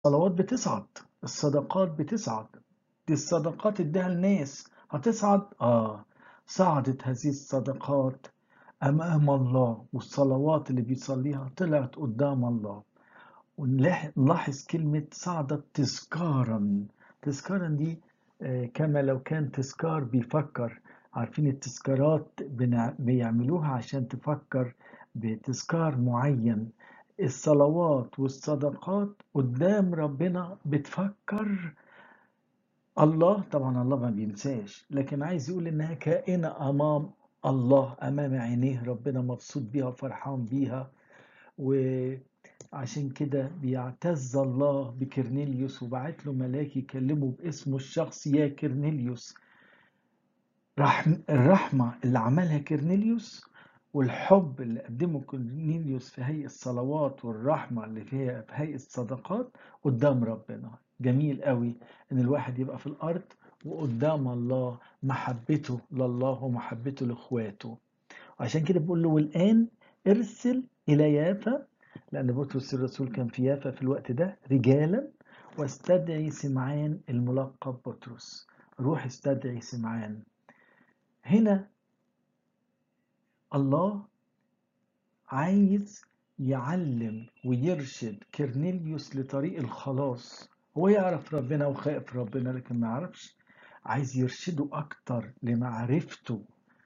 الصلوات بتصعد الصدقات بتصعد دي الصدقات اديها الناس هتصعد اه صعدت هذه الصدقات امام الله والصلوات اللي بيصليها طلعت قدام الله ونلاحظ كلمة صعدت تذكارا تذكارا دي آه، كما لو كان تذكار بيفكر عارفين التذكارات بنع- بيعملوها عشان تفكر بتذكار معين الصلوات والصدقات قدام ربنا بتفكر الله طبعا الله ما بينساش لكن عايز يقول انها كائنة امام الله امام عينيه ربنا مبسوط بيها وفرحان بيها وعشان كده بيعتز الله بكرنيليوس وبعت له ملاك يكلمه باسمه الشخصي يا كرنيليوس رحم الرحمة اللي عملها كرنيليوس والحب اللي قدمه كرنيليوس في هيئة الصلوات والرحمة اللي فيها في هيئة الصدقات قدام ربنا جميل قوي ان الواحد يبقى في الارض وقدام الله محبته لله ومحبته لاخواته عشان كده بيقول له والان ارسل الى يافا لان بطرس الرسول كان في يافا في الوقت ده رجالا واستدعي سمعان الملقب بطرس روح استدعي سمعان هنا الله عايز يعلم ويرشد كرنيليوس لطريق الخلاص هو يعرف ربنا وخائف ربنا لكن ما يعرفش عايز يرشده أكتر لمعرفته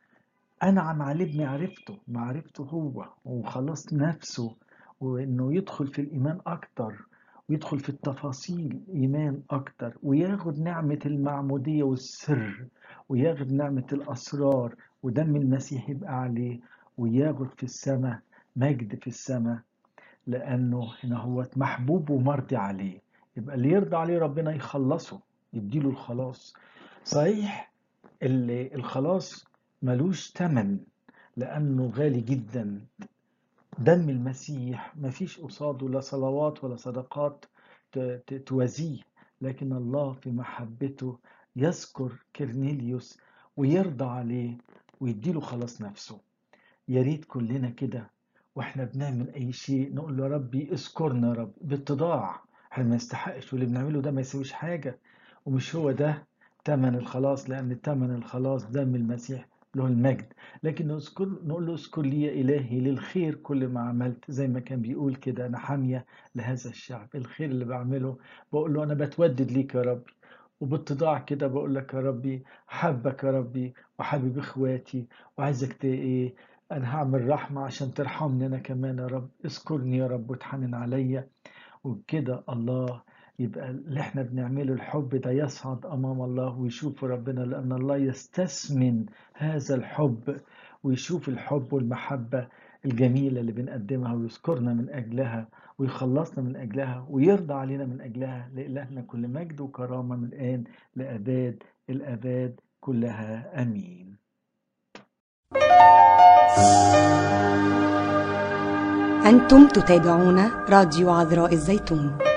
أنعم عليه بمعرفته معرفته هو وخلاص نفسه وإنه يدخل في الإيمان أكتر ويدخل في التفاصيل إيمان أكتر وياخد نعمة المعمودية والسر وياخد نعمة الأسرار ودم المسيح يبقى عليه وياخد في السماء مجد في السماء لأنه هنا هو محبوب ومرضي عليه يبقى اللي يرضى عليه ربنا يخلصه يديله الخلاص صحيح اللي الخلاص ملوش تمن لأنه غالي جدا دم المسيح مفيش قصاده لا صلوات ولا صدقات ت- ت- توازيه لكن الله في محبته يذكر كرنيليوس ويرضى عليه ويديله خلاص نفسه يا ريت كلنا كده واحنا بنعمل اي شيء نقول له يا ربي اذكرنا يا رب باتضاع احنا ما نستحقش واللي بنعمله ده ما يسويش حاجه ومش هو ده تمن الخلاص لان تمن الخلاص دم المسيح له المجد لكن نذكر نقول له اذكر لي يا الهي للخير كل ما عملت زي ما كان بيقول كده انا حاميه لهذا الشعب الخير اللي بعمله بقول له انا بتودد ليك يا ربي وباتضاع كده بقول لك يا ربي حبك يا ربي وحبيب اخواتي وعايزك ت- ايه انا هعمل رحمة عشان ترحمني انا كمان يا رب اذكرني يا رب وتحنن عليا وبكده الله يبقى اللي احنا بنعمله الحب ده يصعد امام الله ويشوف ربنا لان الله يستثمن هذا الحب ويشوف الحب والمحبة الجميلة اللي بنقدمها ويذكرنا من اجلها ويخلصنا من اجلها ويرضى علينا من اجلها لإلهنا كل مجد وكرامة من الان لاباد الاباد كلها امين أنتم تتابعون راديو عذراء الزيتون